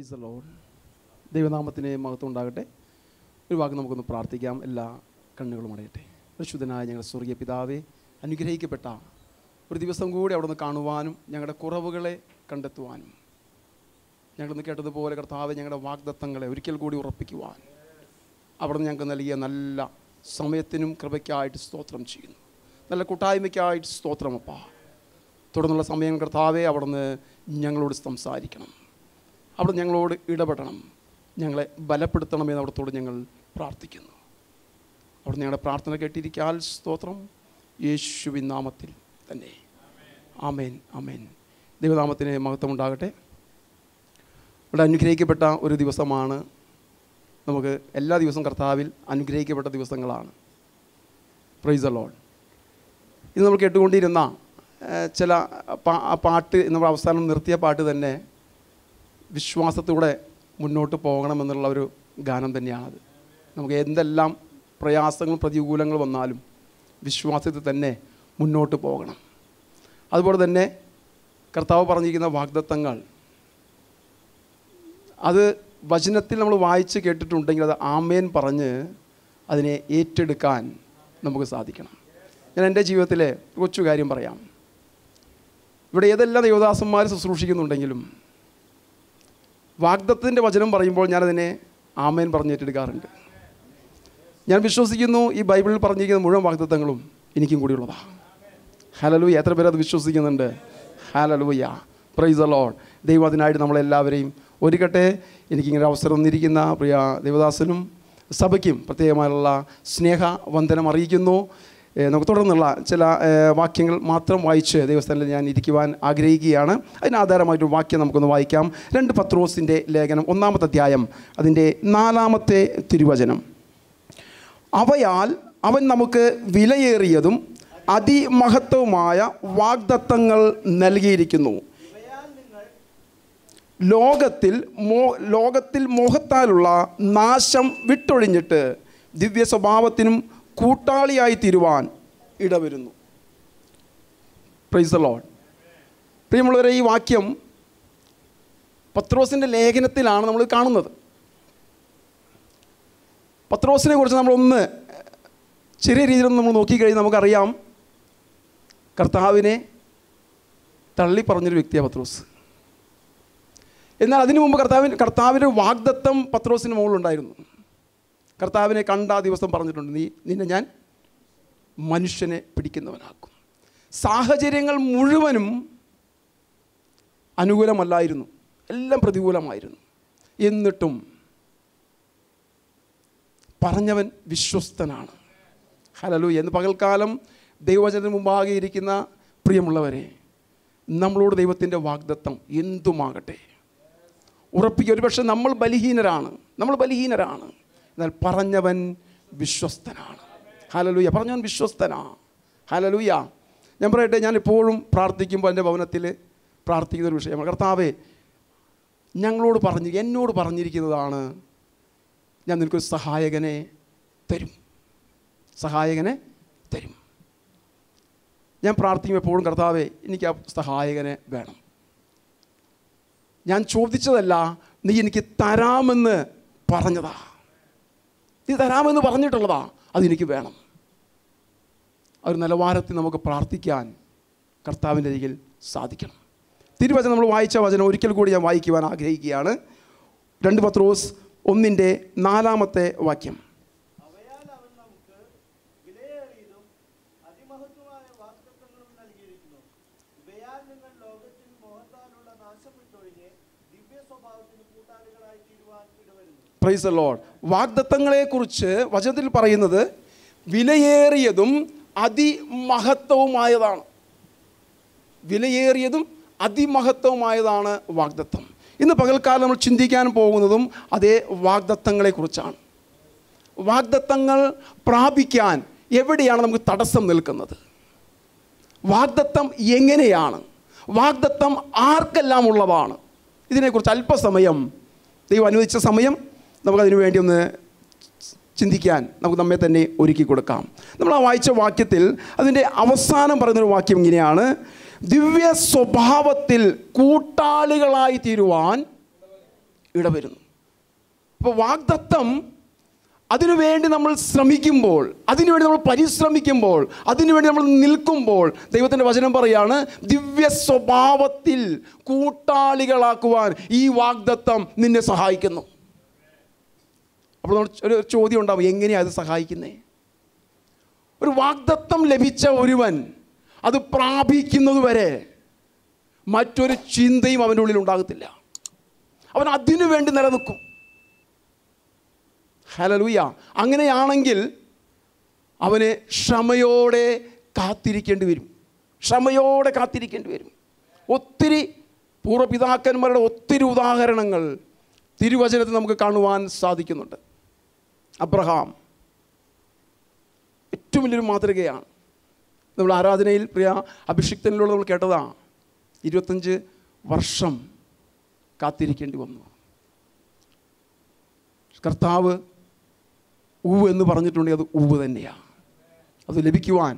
price the load ദൈവനാമത്തിന് മഹത്വം ഉണ്ടാകട്ടെ ഒരു വാക്ക് നമുക്കൊന്ന് പ്രാർത്ഥിക്കാം എല്ലാ കണ്ണുകളും അടയട്ടെ പരിശുദ്ധനായ ഞങ്ങളുടെ സ്വർഗീയ പിതാവേ അനുഗ്രഹിക്കപ്പെട്ട ഒരു ദിവസം കൂടി അവിടെ നിന്ന് കാണുവാനും ഞങ്ങളുടെ കുറവുകളെ കണ്ടെത്തുവാനും ഞങ്ങളൊന്ന് കേട്ടതുപോലെ കർത്താവ് ഞങ്ങളുടെ വാഗ്ദത്തങ്ങളെ ഒരിക്കൽ കൂടി ഉറപ്പിക്കുവാൻ അവിടെ നിന്ന് ഞങ്ങൾക്ക് നൽകിയ നല്ല സമയത്തിനും കൃപയ്ക്കായിട്ട് സ്തോത്രം ചെയ്യുന്നു നല്ല കൂട്ടായ്മയ്ക്കായിട്ട് സ്തോത്രമപ്പാ തുടർന്നുള്ള സമയം കർത്താവെ അവിടുന്ന് ഞങ്ങളോട് സംസാരിക്കണം അവിടെ ഞങ്ങളോട് ഇടപെടണം ഞങ്ങളെ ബലപ്പെടുത്തണമെന്ന് അവിടത്തോട് ഞങ്ങൾ പ്രാർത്ഥിക്കുന്നു അവിടെ ഞങ്ങളുടെ പ്രാർത്ഥന കേട്ടിരിക്കാൽ സ്തോത്രം യേശുവിൻ നാമത്തിൽ തന്നെ ആമേൻ ആമേൻ ദൈവനാമത്തിന് മഹത്വം ഉണ്ടാകട്ടെ ഇവിടെ അനുഗ്രഹിക്കപ്പെട്ട ഒരു ദിവസമാണ് നമുക്ക് എല്ലാ ദിവസവും കർത്താവിൽ അനുഗ്രഹിക്കപ്പെട്ട ദിവസങ്ങളാണ് പ്രൈസ് ലോഡ് ഇത് നമ്മൾ കേട്ടുകൊണ്ടിരുന്ന ഏഹ്, ചില പാ ആ പാട്ട് നമ്മൾ അവസാനം നിർത്തിയ പാട്ട് തന്നെ വിശ്വാസത്തോടെ മുന്നോട്ട് പോകണമെന്നുള്ള ഒരു ഗാനം തന്നെയാണത് നമുക്ക് എന്തെല്ലാം പ്രയാസങ്ങളും പ്രതികൂലങ്ങളും വന്നാലും വിശ്വാസത്തിൽ തന്നെ മുന്നോട്ട് പോകണം അതുപോലെ തന്നെ കർത്താവ് പറഞ്ഞിരിക്കുന്ന വാഗ്ദത്തങ്ങൾ അത് വചനത്തിൽ നമ്മൾ വായിച്ച് കേട്ടിട്ടുണ്ടെങ്കിൽ അത് ആമേൻ പറഞ്ഞ് അതിനെ ഏറ്റെടുക്കാൻ നമുക്ക് സാധിക്കണം ഞാൻ എൻ്റെ ജീവിതത്തിലെ ഒരു കൊച്ചു കാര്യം പറയാം ഇവിടെ ഏതെല്ലാം ദേവദാസന്മാർ ശുശ്രൂഷിക്കുന്നുണ്ടെങ്കിലും വാഗ്ദത്തിൻ്റെ വചനം പറയുമ്പോൾ ഞാനതിനെ ആമേൻ പറഞ്ഞ് ഏറ്റെടുക്കാറുണ്ട് ഞാൻ വിശ്വസിക്കുന്നു ഈ ബൈബിളിൽ പറഞ്ഞിരിക്കുന്ന മുഴുവൻ വാഗ്ദത്തങ്ങളും എനിക്കും കൂടിയുള്ളതാണ് ഹലലൂയ എത്ര പേര് അത് വിശ്വസിക്കുന്നുണ്ട് ഹലലൂയ പ്രൈസ് ദ ലോഡ് ദൈവം അതിനായിട്ട് നമ്മളെല്ലാവരെയും ഒരുക്കട്ടെ എനിക്കിങ്ങനെ അവസരം തന്നിരിക്കുന്ന പ്രിയ ദേവദാസനും സഭയ്ക്കും പ്രത്യേകമായുള്ള സ്നേഹ വന്ദനം അറിയിക്കുന്നു ഏഹ് നമുക്ക് തുടർന്നുള്ള ചില ഏഹ് വാക്യങ്ങൾ മാത്രം വായിച്ച് ദൈവസ്ഥാനിൽ ഞാൻ ഇരിക്കുവാൻ ആഗ്രഹിക്കുകയാണ് അതിന് ആധാരമായിട്ടൊരു വാക്യം നമുക്കൊന്ന് വായിക്കാം രണ്ട് പത്രോസിൻ്റെ ലേഖനം ഒന്നാമത്തെ അധ്യായം അതിൻ്റെ നാലാമത്തെ തിരുവചനം അവയാൽ അവൻ നമുക്ക് വിലയേറിയതും അതിമഹത്വവുമായ വാഗ്ദത്തങ്ങൾ നൽകിയിരിക്കുന്നു ലോകത്തിൽ മോ ലോകത്തിൽ മോഹത്താലുള്ള നാശം വിട്ടൊഴിഞ്ഞിട്ട് ദിവ്യ സ്വഭാവത്തിനും കൂട്ടാളിയായി തീരുവാൻ ഇടവരുന്നു പ്രൈസ് ദ ലോഡ് പ്രിയമുള്ളവരെ ഈ വാക്യം പത്രോസിൻ്റെ ലേഖനത്തിലാണ് നമ്മൾ കാണുന്നത് പത്രോസിനെ കുറിച്ച് നമ്മളൊന്ന് ചെറിയ രീതിയിൽ നമ്മൾ നോക്കിക്കഴിഞ്ഞാൽ നമുക്കറിയാം കർത്താവിനെ തള്ളി പറഞ്ഞൊരു വ്യക്തിയാണ് പത്രോസ് എന്നാൽ അതിനു മുമ്പ് കർത്താവിന് കർത്താവിൻ്റെ വാഗ്ദത്തം പത്രോസിന് മുകളിലുണ്ടായിരുന്നു കർത്താവിനെ കണ്ട ആ ദിവസം പറഞ്ഞിട്ടുണ്ട് നീ നിന്നെ ഞാൻ മനുഷ്യനെ പിടിക്കുന്നവനാക്കും സാഹചര്യങ്ങൾ മുഴുവനും അനുകൂലമല്ലായിരുന്നു എല്ലാം പ്രതികൂലമായിരുന്നു എന്നിട്ടും പറഞ്ഞവൻ വിശ്വസ്തനാണ് ഹലലു എന്ന് പകൽക്കാലം ദൈവവചനത്തിന് മുമ്പാകെ ഇരിക്കുന്ന പ്രിയമുള്ളവരെ നമ്മളോട് ദൈവത്തിൻ്റെ വാഗ്ദത്തം എന്തുമാകട്ടെ ഉറപ്പിക്കുക ഒരുപക്ഷെ നമ്മൾ ബലഹീനരാണ് നമ്മൾ ബലഹീനരാണ് എന്നാൽ പറഞ്ഞവൻ വിശ്വസ്തനാണ് ഹലലൂയ പറഞ്ഞവൻ വിശ്വസ്തനാ ഹലലൂയ ഞാൻ പറയട്ടെ ഞാൻ എപ്പോഴും പ്രാർത്ഥിക്കുമ്പോൾ എൻ്റെ ഭവനത്തിൽ പ്രാർത്ഥിക്കുന്ന ഒരു വിഷയമാണ് കർത്താവേ ഞങ്ങളോട് പറഞ്ഞ് എന്നോട് പറഞ്ഞിരിക്കുന്നതാണ് ഞാൻ നിനക്കൊരു സഹായകനെ തരും സഹായകനെ തരും ഞാൻ പ്രാർത്ഥിക്കും എപ്പോഴും കർത്താവേ എനിക്ക് ആ സഹായകനെ വേണം ഞാൻ ചോദിച്ചതല്ല നീ എനിക്ക് തരാമെന്ന് പറഞ്ഞതാ നീ തരാമെന്ന് പറഞ്ഞിട്ടുള്ളതാ അതെനിക്ക് വേണം ആ ഒരു നിലവാരത്തിൽ നമുക്ക് പ്രാർത്ഥിക്കാൻ കർത്താവിൻ്റെ അരികിൽ സാധിക്കണം തിരുവചനം നമ്മൾ വായിച്ച വചനം ഒരിക്കൽ കൂടി ഞാൻ വായിക്കുവാൻ ആഗ്രഹിക്കുകയാണ് രണ്ട് പത്രോസ് ഒന്നിൻ്റെ നാലാമത്തെ വാക്യം അവയാൽ അവൻ നമുക്ക് വിലയേറിയതും അതിമഹത്വമായ വാഗ്ദത്തങ്ങളും നൽകിയിരിക്കുന്നു ഇവയാൽ നിങ്ങൾ ലോകത്തിൽ മോഹത്താലുള്ള നാശം വിട്ടൊഴിഞ്ഞ് ദിവ്യ സ്വഭാവത്തിന് കൂട്ടാളികളായി തീരുവാൻ ഇടവരുന്നു പ്രൈസ് ദ ലോഡ് വാഗ്ദത്തങ്ങളെക്കുറിച്ച് വചനത്തിൽ പറയുന്നത് വിലയേറിയതും അതിമഹത്വവുമായതാണ് വിലയേറിയതും അതിമഹത്വവുമായതാണ് വാഗ്ദത്തം ഇന്ന് പകൽക്കാലം നമ്മൾ ചിന്തിക്കാൻ പോകുന്നതും അതേ വാഗ്ദത്തങ്ങളെക്കുറിച്ചാണ് വാഗ്ദത്തങ്ങൾ പ്രാപിക്കാൻ എവിടെയാണ് നമുക്ക് തടസ്സം നിൽക്കുന്നത് വാഗ്ദത്തം എങ്ങനെയാണ് വാഗ്ദത്തം ആർക്കെല്ലാം ഉള്ളതാണ് ഇതിനെക്കുറിച്ച് അല്പസമയം ദൈവം അനുവദിച്ച സമയം നമുക്കതിനു വേണ്ടി ഒന്ന് ചിന്തിക്കാൻ നമുക്ക് നമ്മെ തന്നെ ഒരുക്കി കൊടുക്കാം നമ്മൾ ആ വായിച്ച വാക്യത്തിൽ അതിൻ്റെ അവസാനം പറയുന്നൊരു വാക്യം ഇങ്ങനെയാണ് ദിവ്യ സ്വഭാവത്തിൽ കൂട്ടാളികളായി തീരുവാൻ ഇടവരുന്നു അപ്പോൾ വാഗ്ദത്തം അതിനുവേണ്ടി നമ്മൾ ശ്രമിക്കുമ്പോൾ അതിനുവേണ്ടി നമ്മൾ പരിശ്രമിക്കുമ്പോൾ അതിനുവേണ്ടി നമ്മൾ നിൽക്കുമ്പോൾ ദൈവത്തിൻ്റെ വചനം പറയാണ് ദിവ്യ സ്വഭാവത്തിൽ കൂട്ടാളികളാക്കുവാൻ ഈ വാഗ്ദത്തം നിന്നെ സഹായിക്കുന്നു അപ്പോൾ നമ്മൾ ഒരു ചോദ്യം ഉണ്ടാവും എങ്ങനെയാണ് അത് സഹായിക്കുന്നത് ഒരു വാഗ്ദത്തം ലഭിച്ച ഒരുവൻ അത് പ്രാപിക്കുന്നത് വരെ മറ്റൊരു ചിന്തയും അവൻ്റെ ഉള്ളിൽ ഉണ്ടാകത്തില്ല അവൻ അതിനു വേണ്ടി നിലനിൽക്കും ഹലലൂയ അങ്ങനെയാണെങ്കിൽ അവന് ക്ഷമയോടെ കാത്തിരിക്കേണ്ടി വരും ക്ഷമയോടെ കാത്തിരിക്കേണ്ടി വരും ഒത്തിരി പൂർവ്വപിതാക്കന്മാരുടെ ഒത്തിരി ഉദാഹരണങ്ങൾ തിരുവചനത്തിൽ നമുക്ക് കാണുവാൻ സാധിക്കുന്നുണ്ട് അബ്രഹാം ഏറ്റവും വലിയൊരു മാതൃകയാണ് നമ്മൾ ആരാധനയിൽ പ്രിയ അഭിഷിക്തനിലൂടെ നമ്മൾ കേട്ടതാണ് ഇരുപത്തഞ്ച് വർഷം കാത്തിരിക്കേണ്ടി വന്നു കർത്താവ് ഉവ് എന്ന് പറഞ്ഞിട്ടുണ്ടെങ്കിൽ അത് ഉവ് തന്നെയാണ് അത് ലഭിക്കുവാൻ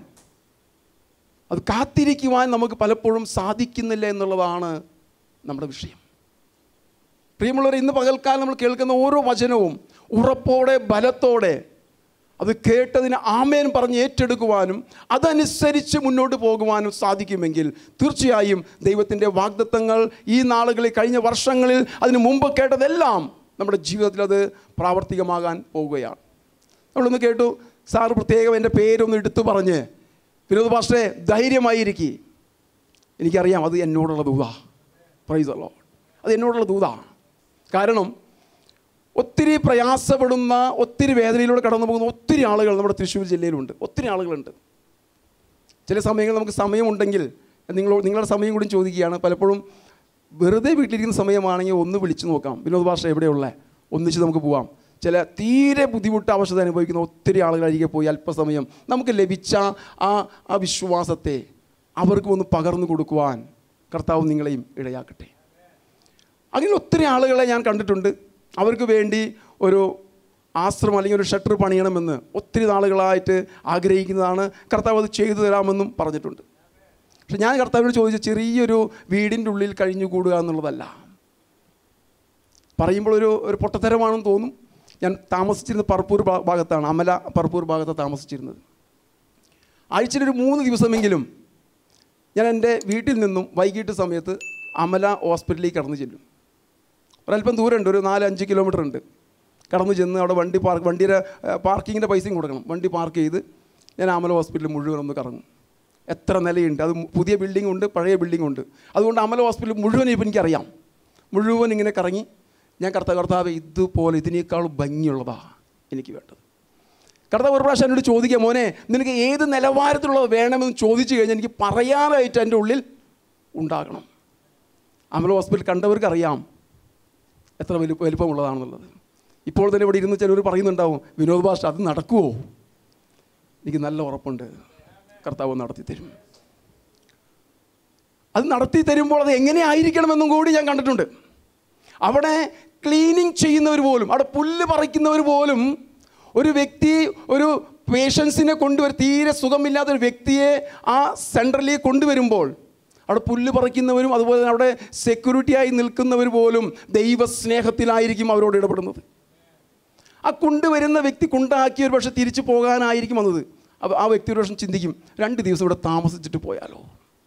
അത് കാത്തിരിക്കുവാൻ നമുക്ക് പലപ്പോഴും സാധിക്കുന്നില്ല എന്നുള്ളതാണ് നമ്മുടെ വിഷയം പ്രിയമുള്ളവർ ഇന്ന് പകൽക്കാലം നമ്മൾ കേൾക്കുന്ന ഓരോ വചനവും ഉറപ്പോടെ ബലത്തോടെ അത് കേട്ടതിന് ആമേൻ പറഞ്ഞ് ഏറ്റെടുക്കുവാനും അതനുസരിച്ച് മുന്നോട്ട് പോകുവാനും സാധിക്കുമെങ്കിൽ തീർച്ചയായും ദൈവത്തിൻ്റെ വാഗ്ദത്തങ്ങൾ ഈ നാളുകളിൽ കഴിഞ്ഞ വർഷങ്ങളിൽ അതിന് മുമ്പ് കേട്ടതെല്ലാം നമ്മുടെ ജീവിതത്തിൽ അത് പ്രാവർത്തികമാകാൻ പോവുകയാണ് നമ്മളൊന്ന് കേട്ടു സാറ് പ്രത്യേകം എൻ്റെ പേരൊന്ന് എടുത്തു പറഞ്ഞ് വിനോദ് പാസ്റ്റേ ധൈര്യമായിരിക്കി എനിക്കറിയാം അത് എന്നോടുള്ള ദൂതാ പ്രൈസ് അല്ലോ അത് എന്നോടുള്ള ദൂതാ കാരണം ഒത്തിരി പ്രയാസപ്പെടുന്ന ഒത്തിരി വേദനയിലൂടെ കടന്നു പോകുന്ന ഒത്തിരി ആളുകൾ നമ്മുടെ തൃശ്ശൂർ ജില്ലയിലുണ്ട് ഒത്തിരി ആളുകളുണ്ട് ചില സമയങ്ങളിൽ നമുക്ക് സമയമുണ്ടെങ്കിൽ നിങ്ങൾ നിങ്ങളുടെ സമയം കൂടി ചോദിക്കുകയാണ് പലപ്പോഴും വെറുതെ വീട്ടിലിരിക്കുന്ന സമയമാണെങ്കിൽ ഒന്ന് വിളിച്ചു നോക്കാം വിനോദ് ഭാഷ എവിടെയുള്ള ഒന്നിച്ച് നമുക്ക് പോവാം ചില തീരെ ബുദ്ധിമുട്ട് അവശത അനുഭവിക്കുന്ന ഒത്തിരി ആളുകളരികെ പോയി അല്പസമയം നമുക്ക് ലഭിച്ച ആ ആ വിശ്വാസത്തെ അവർക്ക് ഒന്ന് പകർന്നു കൊടുക്കുവാൻ കർത്താവ് നിങ്ങളെയും ഇടയാക്കട്ടെ അങ്ങനെ ഒത്തിരി ആളുകളെ ഞാൻ കണ്ടിട്ടുണ്ട് അവർക്ക് വേണ്ടി ഒരു ആശ്രമം അല്ലെങ്കിൽ ഒരു ഷട്ടർ പണിയണമെന്ന് ഒത്തിരി നാളുകളായിട്ട് ആഗ്രഹിക്കുന്നതാണ് കർത്താവ് അത് ചെയ്തു തരാമെന്നും പറഞ്ഞിട്ടുണ്ട് പക്ഷെ ഞാൻ കർത്താവിനോട് ചോദിച്ച ചെറിയൊരു വീടിൻ്റെ ഉള്ളിൽ കഴിഞ്ഞുകൂടുക എന്നുള്ളതല്ല പറയുമ്പോൾ ഒരു ഒരു പൊട്ടത്തരമാണെന്ന് തോന്നും ഞാൻ താമസിച്ചിരുന്നത് പറപ്പൂർ ഭാ- ഭാഗത്താണ് അമല പറപ്പൂർ ഭാഗത്താണ് താമസിച്ചിരുന്നത് ആഴ്ചയിൽ ഒരു മൂന്ന് ദിവസമെങ്കിലും ഞാൻ എൻ്റെ വീട്ടിൽ നിന്നും വൈകിട്ട് സമയത്ത് അമല ഹോസ്പിറ്റലിലേക്ക് കടന്നു ചെല്ലും ഒരല്പം ദൂരമുണ്ട് ഒരു നാല് അഞ്ച് കിലോമീറ്റർ ഉണ്ട് കടന്നു ചെന്ന് അവിടെ വണ്ടി പാർക്ക് വണ്ടിയുടെ പാർക്കിങ്ങിൻ്റെ പൈസയും കൊടുക്കണം വണ്ടി പാർക്ക് ചെയ്ത് ഞാൻ അമല ഹോസ്പിറ്റലിൽ മുഴുവൻ ഒന്ന് കറങ്ങും എത്ര നിലയുണ്ട് അത് പുതിയ ബിൽഡിംഗ് ഉണ്ട് പഴയ ബിൽഡിംഗ് ഉണ്ട് അതുകൊണ്ട് അമല ഹോസ്പിറ്റൽ മുഴുവൻ ഇപ്പം എനിക്കറിയാം മുഴുവൻ ഇങ്ങനെ കറങ്ങി ഞാൻ കർത്താവ് കർത്താവ് ഇതുപോലെ ഇതിനേക്കാൾ ഭംഗിയുള്ളതാ എനിക്ക് വേണ്ടത് കർത്താവ് ഒരു പ്രാവശ്യം എന്നോട് ചോദിക്കുക മോനെ നിനക്ക് ഏത് നിലവാരത്തിലുള്ളത് വേണമെന്ന് ചോദിച്ചു കഴിഞ്ഞാൽ എനിക്ക് പറയാനായിട്ട് എൻ്റെ ഉള്ളിൽ ഉണ്ടാകണം അമല ഹോസ്പിറ്റൽ കണ്ടവർക്ക് അറിയാം എത്ര വലി വലിപ്പമുള്ളതാണെന്നുള്ളത് ഇപ്പോൾ തന്നെ ഇവിടെ ഇരുന്ന് ചിലർ പറയുന്നുണ്ടാവും വിനോദ് ഭാഷ അത് നടക്കുമോ എനിക്ക് നല്ല ഉറപ്പുണ്ട് കർത്താവ് നടത്തി തരും അത് നടത്തി തരുമ്പോൾ അത് എങ്ങനെ ആയിരിക്കണമെന്നും കൂടി ഞാൻ കണ്ടിട്ടുണ്ട് അവിടെ ക്ലീനിങ് ചെയ്യുന്നവർ പോലും അവിടെ പുല്ല് പറിക്കുന്നവർ പോലും ഒരു വ്യക്തി ഒരു പേഷ്യൻസിനെ കൊണ്ടുവരും തീരെ സുഖമില്ലാത്ത ഒരു വ്യക്തിയെ ആ സെൻറ്ററിലേക്ക് കൊണ്ടുവരുമ്പോൾ അവിടെ പുല്ല് പറിക്കുന്നവരും അതുപോലെ തന്നെ അവിടെ സെക്യൂരിറ്റിയായി നിൽക്കുന്നവർ പോലും ദൈവസ്നേഹത്തിലായിരിക്കും അവരോട് ഇടപെടുന്നത് ആ കൊണ്ടുവരുന്ന വ്യക്തി കൊണ്ടാക്കി ഒരു പക്ഷേ തിരിച്ചു പോകാനായിരിക്കും വന്നത് അപ്പോൾ ആ വ്യക്തി ഒരു പക്ഷം ചിന്തിക്കും രണ്ട് ദിവസം ഇവിടെ താമസിച്ചിട്ട് പോയാലോ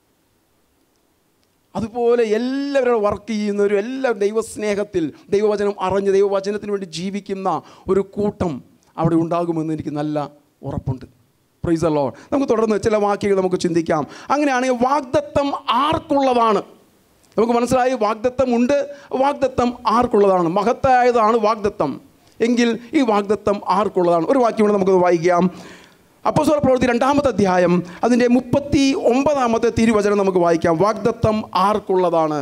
അതുപോലെ എല്ലാവരും വർക്ക് ചെയ്യുന്നവരും എല്ലാവരും ദൈവസ്നേഹത്തിൽ ദൈവവചനം അറിഞ്ഞ് ദൈവവചനത്തിന് വേണ്ടി ജീവിക്കുന്ന ഒരു കൂട്ടം അവിടെ ഉണ്ടാകുമെന്ന് എനിക്ക് നല്ല ഉറപ്പുണ്ട് പ്രൈസ് അല്ലോ നമുക്ക് തുടർന്ന് ചില വാക്യങ്ങൾ നമുക്ക് ചിന്തിക്കാം അങ്ങനെയാണെങ്കിൽ വാഗ്ദത്തം ആർക്കുള്ളതാണ് നമുക്ക് മനസ്സിലായി വാഗ്ദത്തം ഉണ്ട് വാഗ്ദത്തം ആർക്കുള്ളതാണ് മഹത്തായതാണ് വാഗ്ദത്തം എങ്കിൽ ഈ വാഗ്ദത്തം ആർക്കുള്ളതാണ് ഒരു വാക്യം കൂടെ നമുക്കത് വായിക്കാം അപ്പോസ്തല പ്രവൃത്തി രണ്ടാമത്തെ അധ്യായം അതിൻ്റെ മുപ്പത്തി ഒമ്പതാമത്തെ തിരുവചനം നമുക്ക് വായിക്കാം വാഗ്ദത്തം ആർക്കുള്ളതാണ്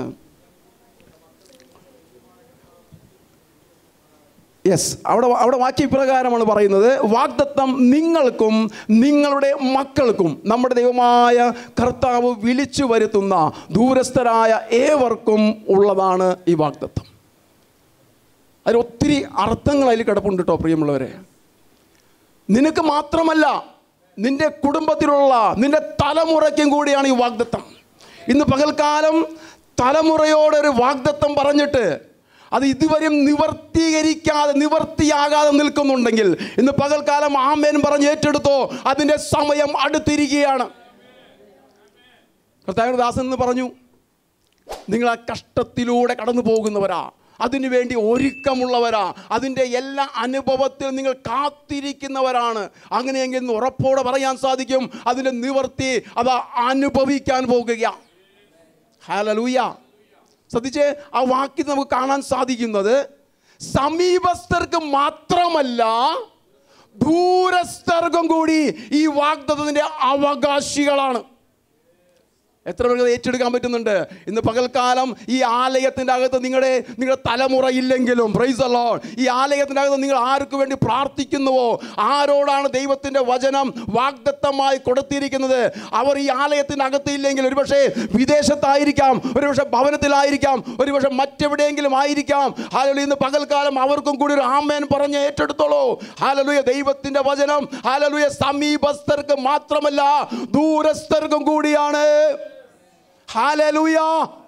യെസ് അവിടെ അവിടെ വാക്യ ഇപ്രകാരമാണ് പറയുന്നത് വാഗ്ദത്തം നിങ്ങൾക്കും നിങ്ങളുടെ മക്കൾക്കും നമ്മുടെ ദൈവമായ കർത്താവ് വിളിച്ചു വരുത്തുന്ന ദൂരസ്ഥരായ ഏവർക്കും ഉള്ളതാണ് ഈ വാഗ്ദത്തം അതിൽ ഒത്തിരി അർത്ഥങ്ങൾ അതിൽ കിടപ്പുണ്ട് കേട്ടോ പ്രിയമുള്ളവരെ നിനക്ക് മാത്രമല്ല നിന്റെ കുടുംബത്തിലുള്ള നിന്റെ തലമുറയ്ക്കും കൂടിയാണ് ഈ വാഗ്ദത്തം ഇന്ന് പകൽക്കാലം തലമുറയോടൊരു വാഗ്ദത്തം പറഞ്ഞിട്ട് അത് ഇതുവരെയും നിവർത്തീകരിക്കാതെ നിവർത്തിയാകാതെ നിൽക്കുന്നുണ്ടെങ്കിൽ ഇന്ന് പകൽക്കാലം ആമേൻ പറഞ്ഞ് ഏറ്റെടുത്തോ അതിൻ്റെ സമയം അടുത്തിരിക്കുകയാണ് കർത്താവിന്റെ ദാസൻ എന്ന് പറഞ്ഞു നിങ്ങൾ ആ കഷ്ടത്തിലൂടെ കടന്നു പോകുന്നവരാ അതിനു വേണ്ടി ഒരുക്കമുള്ളവരാ അതിൻ്റെ എല്ലാ അനുഭവത്തിൽ നിങ്ങൾ കാത്തിരിക്കുന്നവരാണ് അങ്ങനെയെങ്കിൽ ഇന്ന് ഉറപ്പോടെ പറയാൻ സാധിക്കും അതിൻ്റെ നിവർത്തി അത് അനുഭവിക്കാൻ പോകുക ഹാലലൂയ ശ്രദ്ധിച്ച് ആ വാക്യം നമുക്ക് കാണാൻ സാധിക്കുന്നത് സമീപസ്ഥർക്ക് മാത്രമല്ല ദൂരസ്ഥർക്കും കൂടി ഈ വാഗ്ദത്തത്തിൻ്റെ അവകാശികളാണ് എത്ര പേർക്ക് അത് ഏറ്റെടുക്കാൻ പറ്റുന്നുണ്ട് ഇന്ന് പകൽക്കാലം ഈ ആലയത്തിൻ്റെ അകത്ത് നിങ്ങളുടെ നിങ്ങളുടെ തലമുറ ഇല്ലെങ്കിലും പ്രൈസ് അലോൺ ഈ ആലയത്തിൻ്റെ അകത്ത് നിങ്ങൾ ആർക്ക് വേണ്ടി പ്രാർത്ഥിക്കുന്നുവോ ആരോടാണ് ദൈവത്തിൻ്റെ വചനം വാഗ്ദത്തമായി കൊടുത്തിരിക്കുന്നത് അവർ ഈ ആലയത്തിൻ്റെ അകത്ത് ഇല്ലെങ്കിൽ ഒരുപക്ഷെ വിദേശത്തായിരിക്കാം ഒരുപക്ഷെ ഭവനത്തിലായിരിക്കാം ഒരുപക്ഷെ മറ്റെവിടെയെങ്കിലും ആയിരിക്കാം ഹാലലു ഇന്ന് പകൽക്കാലം അവർക്കും കൂടി ഒരു ആമേൻ പറഞ്ഞ് ഏറ്റെടുത്തോളൂ ഹാലലുയ ദൈവത്തിൻ്റെ വചനം ഹാലലുയ സമീപസ്ഥർക്ക് മാത്രമല്ല ദൂരസ്ഥർക്കും കൂടിയാണ് ഹാലലൂയ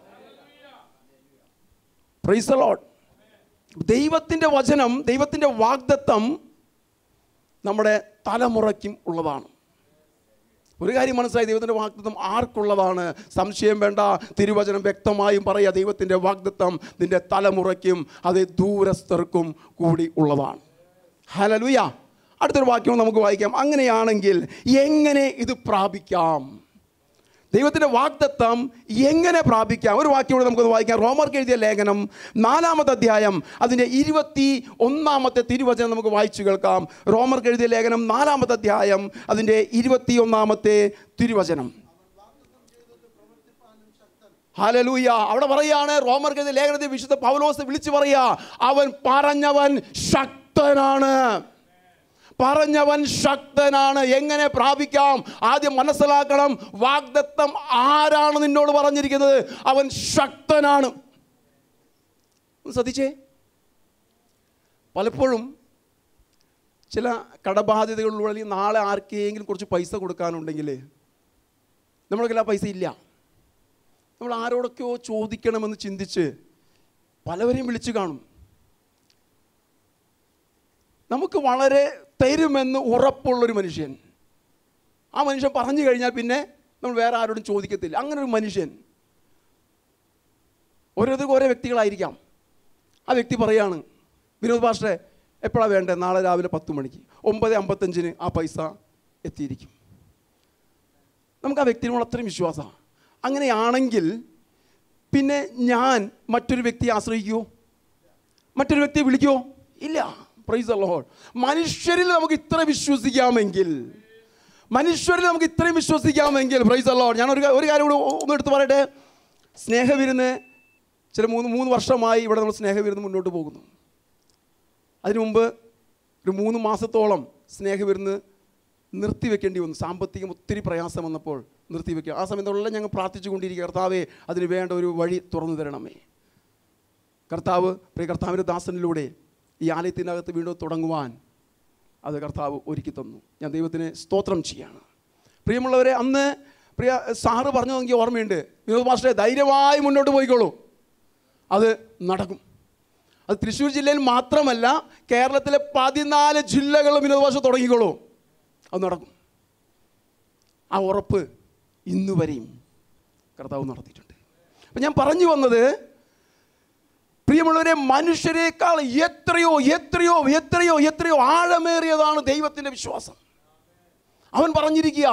പ്രൈസ് ലോഡ് ദൈവത്തിൻ്റെ വചനം ദൈവത്തിൻ്റെ വാഗ്ദത്തം നമ്മുടെ തലമുറയ്ക്കും ഉള്ളതാണ് ഒരു കാര്യം മനസ്സിലായി ദൈവത്തിൻ്റെ വാഗ്ദത്തം ആർക്കുള്ളതാണ് സംശയം വേണ്ട തിരുവചനം വ്യക്തമായും പറയുക ദൈവത്തിൻ്റെ വാഗ്ദത്തം നിന്റെ തലമുറയ്ക്കും അത് ദൂരസ്ഥർക്കും കൂടി ഉള്ളതാണ് ഹലലുയ അടുത്തൊരു വാക്യം നമുക്ക് വായിക്കാം അങ്ങനെയാണെങ്കിൽ എങ്ങനെ ഇത് പ്രാപിക്കാം ദൈവത്തിൻ്റെ വാഗ്ദത്തം എങ്ങനെ പ്രാപിക്കാം ഒരു വാക്യം കൂടെ നമുക്കൊന്ന് വായിക്കാം റോമർക്ക് എഴുതിയ ലേഖനം നാലാമത്തെ അധ്യായം അതിൻ്റെ ഇരുപത്തി ഒന്നാമത്തെ തിരുവചനം നമുക്ക് വായിച്ചു കേൾക്കാം റോമർക്ക് എഴുതിയ ലേഖനം നാലാമത്തെ അധ്യായം അതിൻ്റെ ഇരുപത്തി ഒന്നാമത്തെ തിരുവചനം ഹാലലൂയ അവിടെ പറയാണ് റോമർക്ക് എഴുതിയ ലേഖനത്തിൽ വിശുദ്ധ പൗലോസ് വിളിച്ചു പറയാ അവൻ പറഞ്ഞവൻ ശക്തനാണ് പറഞ്ഞവൻ ശക്തനാണ് എങ്ങനെ പ്രാപിക്കാം ആദ്യം മനസ്സിലാക്കണം വാഗ്ദത്തം ആരാണ് നിന്നോട് പറഞ്ഞിരിക്കുന്നത് അവൻ ശക്തനാണ് ഒന്ന് ശ്രദ്ധിച്ചേ പലപ്പോഴും ചില കടബാധ്യതകളിലൂടെ അല്ലെങ്കിൽ നാളെ ആർക്കെങ്കിലും കുറച്ച് പൈസ കൊടുക്കാനുണ്ടെങ്കിൽ നമ്മുടെ കയ്യിൽ ആ പൈസ ഇല്ല നമ്മൾ ആരോടൊക്കെയോ ചോദിക്കണമെന്ന് ചിന്തിച്ച് പലവരെയും വിളിച്ചു കാണും നമുക്ക് വളരെ തരുമെന്ന് ഉറപ്പുള്ളൊരു മനുഷ്യൻ ആ മനുഷ്യൻ പറഞ്ഞു കഴിഞ്ഞാൽ പിന്നെ നമ്മൾ വേറെ ആരോടും ചോദിക്കത്തില്ല അങ്ങനെ ഒരു മനുഷ്യൻ ഓരോരുത്തർക്കും ഓരോ വ്യക്തികളായിരിക്കാം ആ വ്യക്തി പറയാണ് വിനോദ് ഭാഷയെ എപ്പോഴാണ് വേണ്ടത് നാളെ രാവിലെ പത്ത് മണിക്ക് ഒമ്പത് അമ്പത്തഞ്ചിന് ആ പൈസ എത്തിയിരിക്കും നമുക്ക് ആ വ്യക്തിയോട് അത്രയും വിശ്വാസമാണ് അങ്ങനെയാണെങ്കിൽ പിന്നെ ഞാൻ മറ്റൊരു വ്യക്തിയെ ആശ്രയിക്കുമോ മറ്റൊരു വ്യക്തിയെ വിളിക്കുമോ ഇല്ല പ്രൈസ് അല്ലോൾ മനുഷ്യരിൽ നമുക്ക് ഇത്ര വിശ്വസിക്കാമെങ്കിൽ മനുഷ്യരിൽ നമുക്ക് ഇത്രയും വിശ്വസിക്കാമെങ്കിൽ പ്രൈസ് അല്ലോൾ ഞാൻ ഒരു കാ- ഒരു കാര്യം കൂടെ ഒന്ന് എടുത്ത് പറയട്ടെ സ്നേഹവിരുന്ന് ചില മൂന്ന് മൂന്ന് വർഷമായി ഇവിടെ നമ്മൾ സ്നേഹവിരുന്ന് മുന്നോട്ട് പോകുന്നു അതിനു മുമ്പ് ഒരു മൂന്ന് മാസത്തോളം സ്നേഹവിരുന്ന് നിർത്തിവെക്കേണ്ടി വന്നു സാമ്പത്തികം ഒത്തിരി പ്രയാസം വന്നപ്പോൾ നിർത്തിവെക്കുക ആ സമയത്തുള്ള ഞങ്ങൾ പ്രാർത്ഥിച്ചു കൊണ്ടിരിക്കുക കർത്താവേ അതിന് വേണ്ട ഒരു വഴി തുറന്നു തരണമേ കർത്താവ് പ്രിയ കർത്താവിൻ്റെ ദാസനിലൂടെ ഈ ആലയത്തിനകത്ത് വീണ്ടും തുടങ്ങുവാൻ അത് കർത്താവ് ഒരുക്കി തന്നു ഞാൻ ദൈവത്തിന് സ്തോത്രം ചെയ്യാണ് പ്രിയമുള്ളവരെ അന്ന് പ്രിയ സാറ് പറഞ്ഞു നോക്കിയ ഓർമ്മയുണ്ട് വിനോദ് മാസ്റ്ററെ ധൈര്യമായി മുന്നോട്ട് പോയിക്കോളൂ അത് നടക്കും അത് തൃശ്ശൂർ ജില്ലയിൽ മാത്രമല്ല കേരളത്തിലെ പതിനാല് ജില്ലകളും വിനോദ ഭാഷ തുടങ്ങിക്കോളൂ അത് നടക്കും ആ ഉറപ്പ് ഇന്നു വരെയും കർത്താവ് നടത്തിയിട്ടുണ്ട് അപ്പം ഞാൻ പറഞ്ഞു വന്നത് പ്രിയമുള്ളവരെ മനുഷ്യരെക്കാൾ എത്രയോ എത്രയോ എത്രയോ എത്രയോ ആഴമേറിയതാണ് ദൈവത്തിൻ്റെ വിശ്വാസം അവൻ പറഞ്ഞിരിക്കുക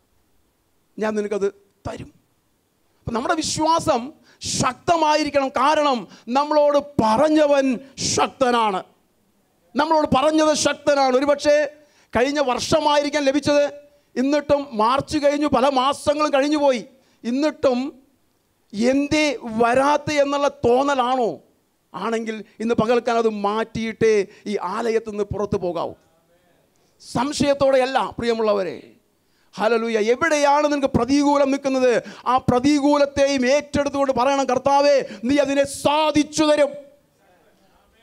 ഞാൻ നിനക്കത് തരും അപ്പം നമ്മുടെ വിശ്വാസം ശക്തമായിരിക്കണം കാരണം നമ്മളോട് പറഞ്ഞവൻ ശക്തനാണ് നമ്മളോട് പറഞ്ഞത് ശക്തനാണ് ഒരുപക്ഷെ കഴിഞ്ഞ വർഷമായിരിക്കാൻ ലഭിച്ചത് എന്നിട്ടും മാർച്ച് കഴിഞ്ഞു പല മാസങ്ങളും കഴിഞ്ഞു പോയി എന്നിട്ടും എന്തേ വരാത്ത എന്നുള്ള തോന്നലാണോ ആണെങ്കിൽ ഇന്ന് പകൽക്കാൻ അത് മാറ്റിയിട്ടേ ഈ ആലയത്തിൽ നിന്ന് പുറത്തു പോകാവൂ സംശയത്തോടെയല്ല പ്രിയമുള്ളവരെ ഹലലൂയ എവിടെയാണ് നിനക്ക് പ്രതികൂലം നിൽക്കുന്നത് ആ പ്രതികൂലത്തെയും ഏറ്റെടുത്തുകൊണ്ട് പറയണം കർത്താവേ നീ അതിനെ സാധിച്ചു തരും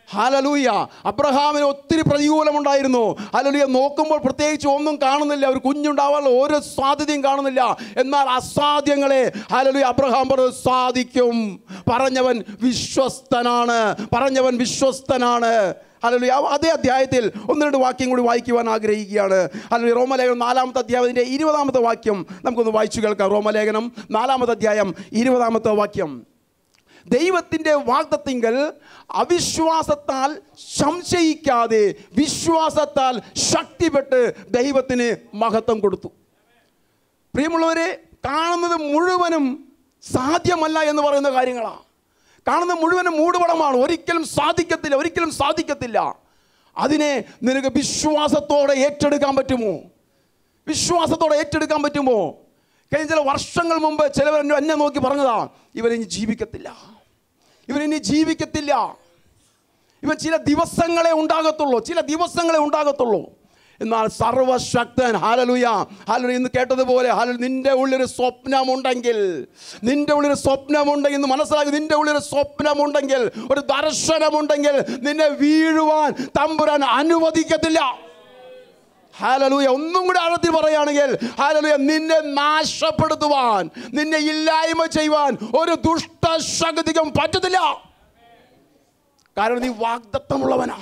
ഹാലലൂയ അബ്രഹാമിന് ഒത്തിരി പ്രതികൂലമുണ്ടായിരുന്നു ഹാലലൂയ നോക്കുമ്പോൾ പ്രത്യേകിച്ച് ഒന്നും കാണുന്നില്ല ഒരു കുഞ്ഞുണ്ടാവാനുള്ള ഒരു സാധ്യതയും കാണുന്നില്ല എന്നാൽ അസാധ്യങ്ങളെ ഹാലലൂയ അബ്രഹാം പറഞ്ഞു സാധിക്കും പറഞ്ഞവൻ വിശ്വസ്തനാണ് പറഞ്ഞവൻ വിശ്വസ്തനാണ് അല്ലെങ്കിൽ അതേ അധ്യായത്തിൽ ഒന്ന് രണ്ട് വാക്യം കൂടി വായിക്കുവാൻ ആഗ്രഹിക്കുകയാണ് അല്ലെങ്കിൽ റോമലേഖനം നാലാമത്തെ അധ്യായത്തിൻ്റെ ഇരുപതാമത്തെ വാക്യം നമുക്കൊന്ന് വായിച്ചു കേൾക്കാം റോമലേഖനം നാലാമത്തെ അധ്യായം ഇരുപതാമത്തെ വാക്യം ദൈവത്തിൻ്റെ വാഗ്ദത്തിങ്കൽ അവിശ്വാസത്താൽ സംശയിക്കാതെ വിശ്വാസത്താൽ ശക്തിപ്പെട്ട് ദൈവത്തിന് മഹത്വം കൊടുത്തു പ്രിയമുള്ളവരെ കാണുന്നത് മുഴുവനും സാധ്യമല്ല എന്ന് പറയുന്ന കാര്യങ്ങളാണ് കാണുന്ന മുഴുവനും മൂടുപടമാണ് ഒരിക്കലും സാധിക്കത്തില്ല ഒരിക്കലും സാധിക്കത്തില്ല അതിനെ നിനക്ക് വിശ്വാസത്തോടെ ഏറ്റെടുക്കാൻ പറ്റുമോ വിശ്വാസത്തോടെ ഏറ്റെടുക്കാൻ പറ്റുമോ കഴിഞ്ഞ ചില വർഷങ്ങൾ മുമ്പ് ചിലവർ എന്നെ- എന്നെ നോക്കി പറഞ്ഞതാ ഇവരിനി ജീവിക്കത്തില്ല ഇവരിനി ജീവിക്കത്തില്ല ഇവൻ ചില ദിവസങ്ങളെ ഉണ്ടാകത്തുള്ളൂ ചില ദിവസങ്ങളെ ഉണ്ടാകത്തുള്ളൂ എന്നാൽ സർവശക്തൻ ഹാലലുയ ഹാലലു ഇന്ന് കേട്ടതുപോലെ ഹാലു നിന്റെ ഉള്ളിലൊരു സ്വപ്നമുണ്ടെങ്കിൽ നിന്റെ ഉള്ളിലൊരു സ്വപ്നമുണ്ടെങ്കിൽ ഇന്ന് മനസ്സിലാക്കി നിന്റെ ഉള്ളിലൊരു സ്വപ്നമുണ്ടെങ്കിൽ ഒരു ദർശനമുണ്ടെങ്കിൽ നിന്നെ വീഴുവാൻ തമ്പുരാൻ അനുവദിക്കത്തില്ല ഹാലലൂയ ഒന്നും കൂടി ആഴത്തിൽ പറയുകയാണെങ്കിൽ ഹാലലൂയ നിന്നെ നാശപ്പെടുത്തുവാൻ നിന്നെ ഇല്ലായ്മ ചെയ്യുവാൻ ഒരു ദുഷ്ടശക്തിക്കും പറ്റത്തില്ല കാരണം നീ വാഗ്ദത്തമുള്ളവനാ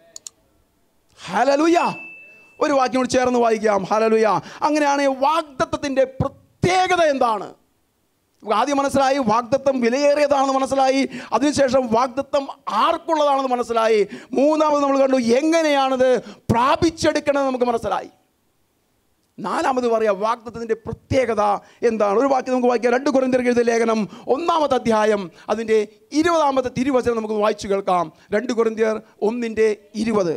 ഹലലുയ ഒരു വാക്യം കൂടി ചേർന്ന് വായിക്കാം ഹലലുയ അങ്ങനെയാണ് വാഗ്ദത്തത്തിൻ്റെ പ്രത്യേകത എന്താണ് നമുക്ക് ആദ്യം മനസ്സിലായി വാഗ്ദത്തം വിലയേറിയതാണെന്ന് മനസ്സിലായി അതിനുശേഷം വാഗ്ദത്തം ആർക്കുള്ളതാണെന്ന് മനസ്സിലായി മൂന്നാമത് നമ്മൾ കണ്ടു എങ്ങനെയാണിത് പ്രാപിച്ചെടുക്കണമെന്ന് നമുക്ക് മനസ്സിലായി നാലാമത് പറയാം വാഗ്ദത്തത്തിൻ്റെ പ്രത്യേകത എന്താണ് ഒരു വാക്യം നമുക്ക് വായിക്കാം രണ്ട് കുറിന്തിർക്ക് എഴുതിയ ലേഖനം ഒന്നാമത്തെ അധ്യായം അതിൻ്റെ ഇരുപതാമത്തെ തിരുവചനം നമുക്ക് വായിച്ചു കേൾക്കാം രണ്ട് കുറിന്തിയർ ഒന്നിൻ്റെ ഇരുപത്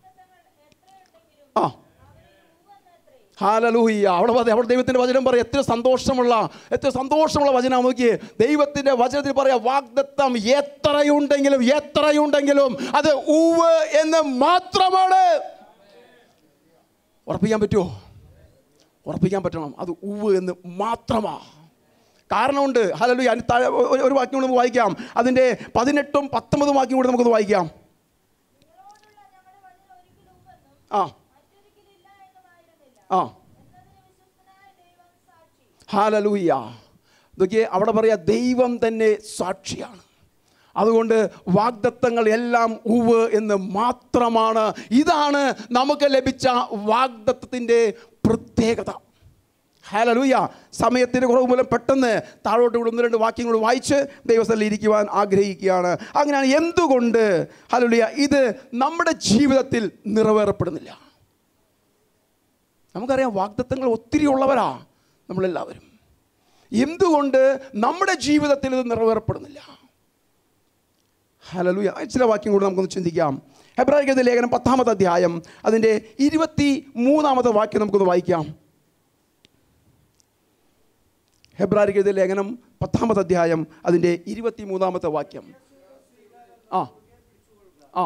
ആ ഹാലലൂയ്യ അവിടെ പറ- അവിടെ ദൈവത്തിൻ്റെ വചനം പറയാം എത്ര സന്തോഷമുള്ള എത്ര സന്തോഷമുള്ള വചനം നോക്കിയേ ദൈവത്തിൻ്റെ വചനത്തിൽ പറയാം വാഗ്ദത്തം എത്രയുണ്ടെങ്കിലും എത്രയുണ്ടെങ്കിലും അത് ഉവ് എന്ന് മാത്രമാണ് ഉറപ്പിക്കാൻ പറ്റുമോ ഉറപ്പിക്കാൻ പറ്റണം അത് ഉവ് എന്ന് മാത്രമാ കാരണമുണ്ട് ഹലലു അതിന് താഴെ ഒരു- ഒരു വാക്യം കൂടി നമുക്ക് വായിക്കാം അതിൻ്റെ പതിനെട്ടും പത്തൊമ്പതും വാക്യം കൂടി നമുക്കൊന്ന് വായിക്കാം നിങ്ങളോടുള്ള ഞങ്ങളുടെ വചനം ഒരിക്കലും ഉവെന്നും ആ മറ്റൊരിക്കലില്ല എന്നുമായിരുന്നില്ല ആ എന്നതിന് വിശ്വസ്തനായ ദൈവം സാക്ഷി ഹാലലൂയ നോക്കിയേ അവിടെ പറയാ ദൈവം തന്നെ സാക്ഷിയാണ് അതുകൊണ്ട് വാഗ്ദത്തങ്ങൾ എല്ലാം ഉവ് എന്ന് മാത്രമാണ് ഇതാണ് നമുക്ക് ലഭിച്ച വാഗ്ദത്തത്തിൻ്റെ പ്രത്യേകത ഹാലലൂയ സമയത്തിൻ്റെ കുറവ് മൂലം പെട്ടെന്ന് താഴോട്ട് കൂടെ ഒന്ന് രണ്ട് വാക്യങ്ങൾ വായിച്ച് ദൈവസ്ഥലിൽ ഇരിക്കുവാൻ ആഗ്രഹിക്കുകയാണ് അങ്ങനെയാണ് എന്തുകൊണ്ട് ഹലലുയ ഇത് നമ്മുടെ ജീവിതത്തിൽ നിറവേറപ്പെടുന്നില്ല നമുക്കറിയാം വാഗ്ദത്തങ്ങൾ ഒത്തിരി ഉള്ളവരാ നമ്മളെല്ലാവരും എന്തുകൊണ്ട് നമ്മുടെ ജീവിതത്തിൽ ഇത് നിറവേറപ്പെടുന്നില്ല ഹലലുയ ചില വാക്യം കൂടി നമുക്കൊന്ന് ചിന്തിക്കാം ഹെബ്രാഹിക്കത്തെ ലേഖനം പത്താമത്തെ അധ്യായം അതിൻ്റെ ഇരുപത്തി മൂന്നാമത്തെ വാക്യം നമുക്കൊന്ന് വായിക്കാം ഹെബ്രാഹിക്കത്തെ ലേഖനം പത്താമത്തെ അധ്യായം അതിൻ്റെ ഇരുപത്തി മൂന്നാമത്തെ വാക്യം ആ ആ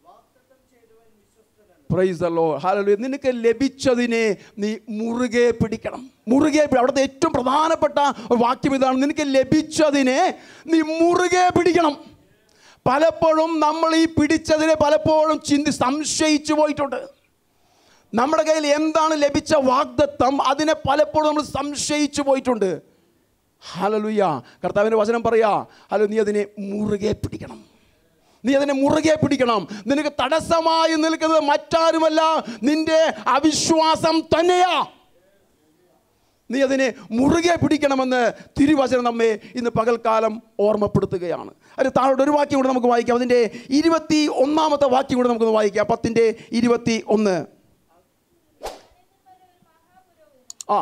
പ്രൈസ് അല്ലോ ഹാലലൂയ നിനക്ക് ലഭിച്ചതിനെ നീ മുറുകെ പിടിക്കണം മുറുകെ പിടി- അവിടുത്തെ ഏറ്റവും പ്രധാനപ്പെട്ട ഒരു വാക്യം ഇതാണ് നിനക്ക് ലഭിച്ചതിനെ നീ മുറുകെ പിടിക്കണം പലപ്പോഴും നമ്മൾ ഈ പിടിച്ചതിനെ പലപ്പോഴും ചിന്തി സംശയിച്ചു പോയിട്ടുണ്ട് നമ്മുടെ കയ്യിൽ എന്താണ് ലഭിച്ച വാഗ്ദത്തം അതിനെ പലപ്പോഴും നമ്മൾ സംശയിച്ചു പോയിട്ടുണ്ട് ഹലലുയ്യ കർത്താവിൻ്റെ വചനം പറയാ ഹലോ നീ അതിനെ മുറുകെ പിടിക്കണം നീ അതിനെ മുറുകെ പിടിക്കണം നിനക്ക് തടസ്സമായി നിൽക്കുന്നത് മറ്റാരുമല്ല നിന്റെ അവിശ്വാസം തന്നെയാ നീ അതിനെ മുറുകെ പിടിക്കണമെന്ന് തിരുവചനം നമ്മെ ഇന്ന് പകൽക്കാലം ഓർമ്മപ്പെടുത്തുകയാണ് അതിന് താഴോട്ട് ഒരു വാക്യം കൂടെ നമുക്ക് വായിക്കാം അതിൻ്റെ ഇരുപത്തി ഒന്നാമത്തെ വാക്യം കൂടെ നമുക്കൊന്ന് വായിക്കാം പത്തിൻ്റെ ഇരുപത്തി ഒന്ന് ആ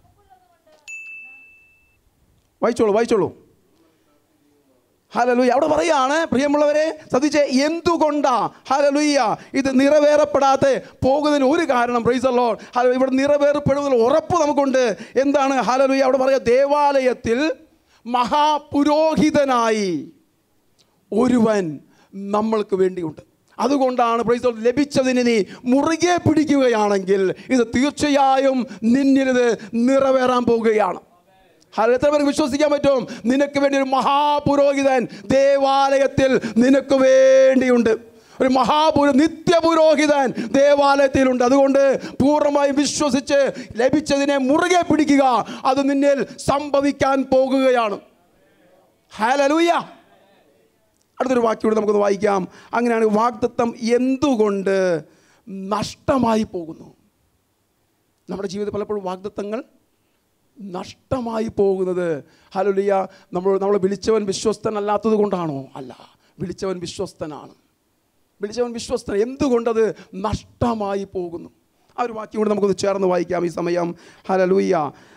വായിച്ചോളൂ വായിച്ചോളൂ ഹലലുയ്യ അവിടെ പറയാണ് പ്രിയമുള്ളവരെ ശ്രദ്ധിച്ച് എന്തുകൊണ്ടാ ഹലലുയ്യ ഇത് നിറവേറപ്പെടാതെ പോകുന്നതിന് ഒരു കാരണം പ്രൈസല്ലോ ഹലോ ഇവിടെ നിറവേറപ്പെടുന്നതിൽ ഉറപ്പ് നമുക്കുണ്ട് എന്താണ് ഹലലുയ്യ അവിടെ പറയാ ദേവാലയത്തിൽ മഹാപുരോഹിതനായി ഒരുവൻ നമ്മൾക്ക് വേണ്ടിയുണ്ട് അതുകൊണ്ടാണ് പ്രൈസ് ദി ലോർഡ്, ലഭിച്ചതിന് നീ മുറുകെ പിടിക്കുകയാണെങ്കിൽ ഇത് തീർച്ചയായും നിന്നിൽ ഇത് നിറവേറാൻ പോവുകയാണ് ഹലോ, എത്ര പേർക്ക് വിശ്വസിക്കാൻ പറ്റും നിനക്ക് വേണ്ടി ഒരു മഹാപുരോഹിതൻ ദേവാലയത്തിൽ നിനക്ക് വേണ്ടിയുണ്ട് ഒരു മഹാപുര നിത്യപുരോഹിതൻ ദേവാലയത്തിലുണ്ട് അതുകൊണ്ട് പൂർണ്ണമായും വിശ്വസിച്ച് ലഭിച്ചതിനെ മുറുകെ പിടിക്കുക അത് നിന്നിൽ സംഭവിക്കാൻ പോകുകയാണ് ഹാലലൂയ അടുത്തൊരു വാക്യോട് നമുക്കൊന്ന് വായിക്കാം അങ്ങനെയാണ് വാഗ്ദത്തം എന്തുകൊണ്ട് നഷ്ടമായി പോകുന്നു നമ്മുടെ ജീവിതത്തിൽ പലപ്പോഴും വാഗ്ദത്തങ്ങൾ നഷ്ടമായി പോകുന്നത് ഹലുലിയ നമ്മൾ നമ്മളെ വിളിച്ചവൻ വിശ്വസ്തനല്ലാത്തത് കൊണ്ടാണോ അല്ല വിളിച്ചവൻ വിശ്വസ്തനാണ് വിളിച്ചവൻ വിശ്വസ്തൻ എന്തുകൊണ്ടത് നഷ്ടമായി പോകുന്നു ആ ഒരു വാക്യം കൂടെ നമുക്കൊന്ന് ചേർന്ന് വായിക്കാം ഈ സമയം ഹലലൂയ്യ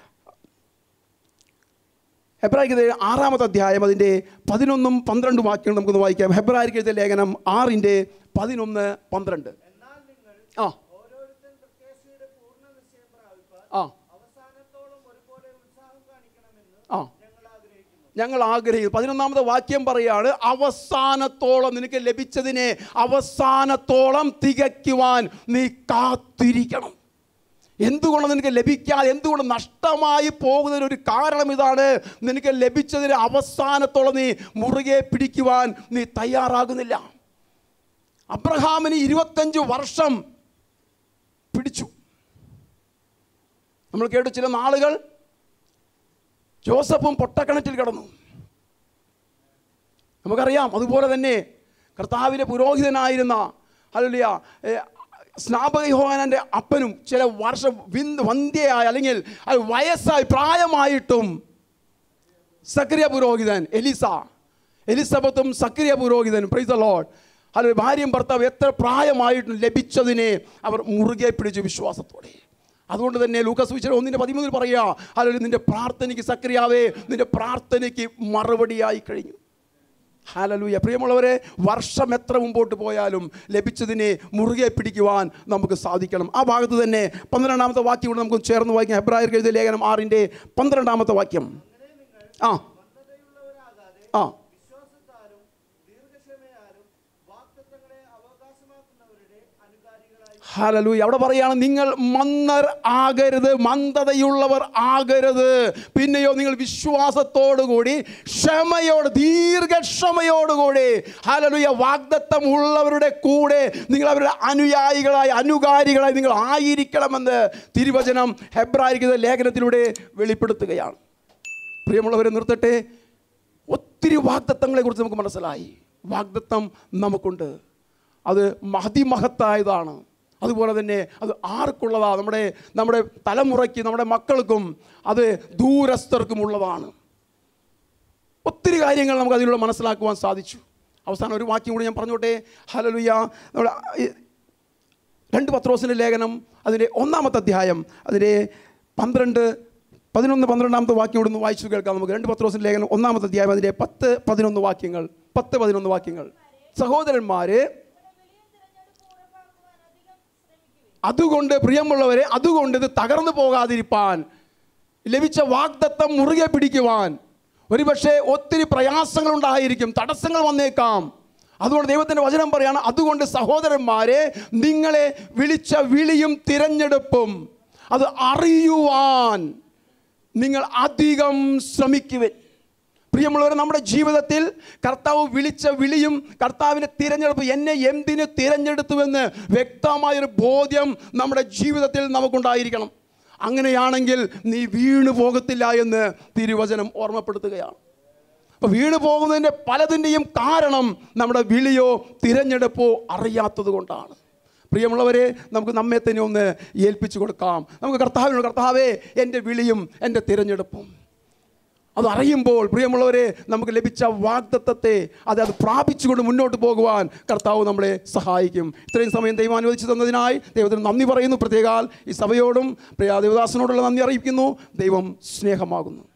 ഹെബ്രായിക്ക് ആറാമത്തെ അധ്യായം അതിൻ്റെ പതിനൊന്നും പന്ത്രണ്ടും വാക്യങ്ങൾ നമുക്കൊന്ന് വായിക്കാം ഹെബ്രായിക്ക് എഴുതിയ ലേഖനം ആറിൻ്റെ പതിനൊന്ന് പന്ത്രണ്ട് എന്നാൽ നിങ്ങൾ ആ ഓരോരുത്തൻ പ്രത്യാശയുടെ പൂർണ്ണ നിശ്ചയം പ്രാപിപ്പാൻ ആ അവസാനത്തോളം ഒരുപോലെ ഉത്സാഹം കാണിക്കണമെന്ന് ആ ഞങ്ങൾ ആഗ്രഹിക്കുന്നു ഞങ്ങൾ ആഗ്രഹിക്കുന്നു പതിനൊന്നാമത്തെ വാക്യം പറയാണ് അവസാനത്തോളം നിനക്ക് ലഭിച്ചതിനെ അവസാനത്തോളം തികയ്ക്കുവാൻ നീ കാത്തിരിക്കണം എന്തുകൊണ്ട് നിനക്ക് ലഭിക്കാതെ എന്തുകൊണ്ട് നഷ്ടമായി പോകുന്നതിന് ഒരു കാരണം ഇതാണ് നിനക്ക് ലഭിച്ചതിന് അവസാനത്തോളം നീ മുറുകെ പിടിക്കുവാൻ നീ തയ്യാറാകുന്നില്ല അബ്രഹാമിന് ഇരുപത്തഞ്ച് വർഷം പിടിച്ചു നമ്മൾ കേട്ടു ചില നാളുകൾ ജോസഫും പൊട്ടക്കിണറ്റിൽ കിടന്നു നമുക്കറിയാം അതുപോലെ തന്നെ കർത്താവിൻ്റെ പുരോഹിതനായിരുന്ന അല്ലിയ സ്നാപകയോഹനാൻ്റെ അപ്പനും ചില വർഷം വിന്ത് വന്ധ്യയായ അല്ലെങ്കിൽ അത് വയസ്സായി പ്രായമായിട്ടും സക്രിയ പുരോഹിതൻ എലിസ എലിസബത്തും സക്രിയ പുരോഹിതൻ പ്രൈസ് ദ ലോഡ് അല്ല ഭാര്യയും ഭർത്താവ് എത്ര പ്രായമായിട്ടും ലഭിച്ചതിനെ അവർ മുറുകെ പിടിച്ചു വിശ്വാസത്തോടെ അതുകൊണ്ട് തന്നെ ലൂക്കസ് വിശേഷം ഒന്നിൻ്റെ പതിമൂന്നിൽ പറയുക അല്ലെങ്കിൽ നിന്റെ പ്രാർത്ഥനയ്ക്ക് സക്രിയാവേ നിന്റെ പ്രാർത്ഥനയ്ക്ക് മറുപടിയായി കഴിഞ്ഞു ഹാലലൂയ പ്രിയമുള്ളവരെ വർഷം എത്ര മുമ്പോട്ട് പോയാലും ലഭിച്ചതിനെ മുറുകെ പിടിക്കുവാൻ നമുക്ക് സാധിക്കണം ആ ഭാഗത്ത് തന്നെ പന്ത്രണ്ടാമത്തെ വാക്യം കൂടെ നമുക്ക് ചേർന്ന് വായിക്കാം ഹെബ്രായർ എഴുതിയ ലേഖനം ആറിൻ്റെ പന്ത്രണ്ടാമത്തെ വാക്യം ആ മന്ദതയുള്ളവരാകാതെ ആ വിശ്വാസത്താലും ദീർഘക്ഷമയാലും വാക്തത്വങ്ങളെ അവകാശമാക്കുന്നവരുടെ അനുകാരികളായി ഹാലലൂയ അവിടെ പറയാണ് നിങ്ങൾ മന്ദർ ആകരുത് മന്ദതയുള്ളവർ ആകരുത് പിന്നെയോ നിങ്ങൾ വിശ്വാസത്തോടുകൂടി ക്ഷമയോട് ദീർഘക്ഷമയോടുകൂടി ഹാലലൂയ വാഗ്ദത്തം ഉള്ളവരുടെ കൂടെ നിങ്ങൾ അവരുടെ അനുയായികളായി അനുകാരികളായി നിങ്ങൾ ആയിരിക്കണമെന്ന് തിരുവചനം ഹെബ്രായിരിക്കുന്ന ലേഖനത്തിലൂടെ വെളിപ്പെടുത്തുകയാണ് പ്രിയമുള്ളവരെ നിർത്തട്ടെ ഒത്തിരി വാഗ്ദത്തങ്ങളെക്കുറിച്ച് നമുക്ക് മനസ്സിലായി വാഗ്ദത്തം നമുക്കുണ്ട് അത് മഹതിമഹത്തായതാണ് അതുപോലെ തന്നെ അത് ആർക്കുള്ളതാ നമ്മുടെ നമ്മുടെ തലമുറയ്ക്ക് നമ്മുടെ മക്കൾക്കും അത് ദൂരസ്ഥർക്കും ഉള്ളതാണ് ഒത്തിരി കാര്യങ്ങൾ നമുക്ക് അതിലൂടെ മനസ്സിലാക്കുവാൻ സാധിച്ചു അവസാനം ഒരു വാക്യം കൂടി ഞാൻ പറഞ്ഞോട്ടെ ഹലലുയ നമ്മുടെ ഈ രണ്ട് പത്രോസിൻ്റെ ലേഖനം അതിൻ്റെ ഒന്നാമത്തെ അധ്യായം അതിൻ്റെ പന്ത്രണ്ട് പതിനൊന്ന് പന്ത്രണ്ടാമത്തെ വാക്യം ഇവിടെ നിന്ന് വായിച്ചു കേൾക്കാം നമുക്ക് രണ്ട് പത്രോസിൻ്റെ ലേഖനം ഒന്നാമത്തെ അധ്യായം അതിൻ്റെ പത്ത് പതിനൊന്ന് വാക്യങ്ങൾ പത്ത് പതിനൊന്ന് വാക്യങ്ങൾ സഹോദരന്മാരെ അതുകൊണ്ട് പ്രിയമുള്ളവരെ അതുകൊണ്ട് ഇത് തകർന്നു പോകാതിരിപ്പാൻ ലഭിച്ച വാഗ്ദത്തം മുറുകെ പിടിക്കുവാൻ ഒരുപക്ഷെ ഒത്തിരി പ്രയാസങ്ങളുണ്ടായിരിക്കും തടസ്സങ്ങൾ വന്നേക്കാം അതുകൊണ്ട് ദൈവത്തിൻ്റെ വചനം പറയാണ് അതുകൊണ്ട് സഹോദരന്മാരെ നിങ്ങളെ വിളിച്ച വിളിയും തിരഞ്ഞെടുപ്പും അത് അറിയുവാൻ നിങ്ങൾ അധികം ശ്രമിക്കുവിൻ പ്രിയമുള്ളവർ നമ്മുടെ ജീവിതത്തിൽ കർത്താവ് വിളിച്ച വിളിയും കർത്താവിൻ്റെ തിരഞ്ഞെടുപ്പ് എന്നെ എന്തിന് തിരഞ്ഞെടുത്തുവെന്ന് വ്യക്തമായൊരു ബോധ്യം നമ്മുടെ ജീവിതത്തിൽ നമുക്കുണ്ടായിരിക്കണം അങ്ങനെയാണെങ്കിൽ നീ വീണു പോകത്തില്ല എന്ന് തിരുവചനം ഓർമ്മപ്പെടുത്തുകയാണ് അപ്പോൾ വീണു പോകുന്നതിൻ്റെ പലതിൻ്റെയും കാരണം നമ്മുടെ വിളിയോ തിരഞ്ഞെടുപ്പോ അറിയാത്തത് കൊണ്ടാണ് പ്രിയമുള്ളവരെ നമുക്ക് നമ്മെ തന്നെ ഒന്ന് ഏൽപ്പിച്ചു കൊടുക്കാം നമുക്ക് കർത്താവിനോട് കർത്താവേ എൻ്റെ വിളിയും എൻ്റെ തിരഞ്ഞെടുപ്പും അത് അറിയുമ്പോൾ പ്രിയമുള്ളവരെ നമുക്ക് ലഭിച്ച വാഗ്ദത്തത്തെ അത് അത് പ്രാപിച്ചുകൊണ്ട് മുന്നോട്ട് പോകുവാൻ കർത്താവ് നമ്മളെ സഹായിക്കും ഇത്രയും സമയം ദൈവം അനുവദിച്ചു തന്നതിനായി ദൈവത്തിന് നന്ദി പറയുന്നു പ്രത്യേകാൽ ഈ സഭയോടും പ്രിയ ദേവദാസനോടുള്ള നന്ദി അറിയിക്കുന്നു ദൈവം സ്നേഹമാകുന്നു